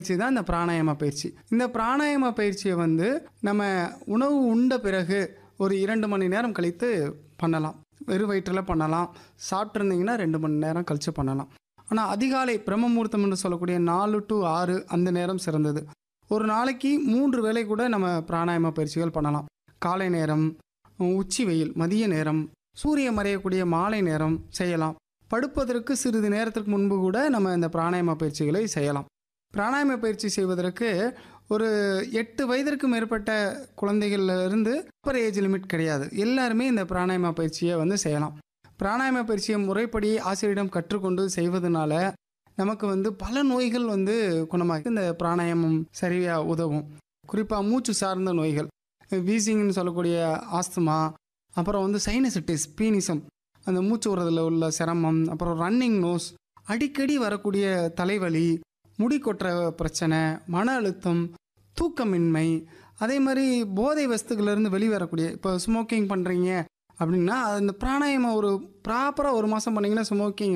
பயிற்சி தான் இந்த பிராணாயாம பயிற்சி இந்த பிராணாயாம பயிற்சியை வந்து நம்ம உணவு உண்ட பிறகு ஒரு இரண்டு மணி நேரம் கழித்து பண்ணலாம் வெறும் வயிற்றில் பண்ணலாம் சாப்பிட்ருந்தீங்கன்னா ரெண்டு மணி நேரம் கழித்து பண்ணலாம் ஆனால் அதிகாலை பிரம்ம முகூர்த்தம் என்று சொல்லக்கூடிய நாலு டு ஆறு அந்த நேரம் சிறந்தது ஒரு நாளைக்கு மூன்று வேளை கூட நம்ம பிராணாயாம பயிற்சிகள் பண்ணலாம் காலை நேரம் உச்சி வெயில் மதிய நேரம் சூரியன் மறையக்கூடிய மாலை நேரம் செய்யலாம் படுப்பதற்கு சிறிது நேரத்திற்கு முன்பு கூட நம்ம இந்த பிராணாயாம பயிற்சிகளை செய்யலாம் பிராணாயாம பயிற்சி செய்வதற்கு ஒரு எட்டு வயதிற்கு மேற்பட்ட குழந்தைகள்ல இருந்து அப்பர் ஏஜ் லிமிட் கிடையாது எல்லாருமே இந்த பிராணாயாம பயிற்சியை வந்து செய்யலாம் பிராணாயாம பயிற்சியை முறைப்படி ஆசிரியரிடம் கற்றுக்கொண்டு செய்வதனால நமக்கு வந்து பல நோய்கள் வந்து குணமாகி இந்த பிராணாயாமம் சரியாக உதவும் குறிப்பாக மூச்சு சார்ந்த நோய்கள் வீசிங்னு சொல்லக்கூடிய ஆஸ்துமா அப்புறம் வந்து சைனசிட்டிஸ் பீனிசம் அந்த மூச்சு விடுறதுல உள்ள சிரமம் அப்புறம் ரன்னிங் நோஸ் அடிக்கடி வரக்கூடிய தலைவலி முடி கொட்டுற பிரச்சனை மன அழுத்தம் தூக்கமின்மை அதே மாதிரி போதை வஸ்துக்கள்லேருந்து வெளிவரக்கூடிய இப்போ ஸ்மோக்கிங் பண்ணுறீங்க அப்படின்னா அந்த பிராணாயாமம் ஒரு ப்ராப்பராக ஒரு மாதம் பண்ணிங்கன்னா ஸ்மோக்கிங்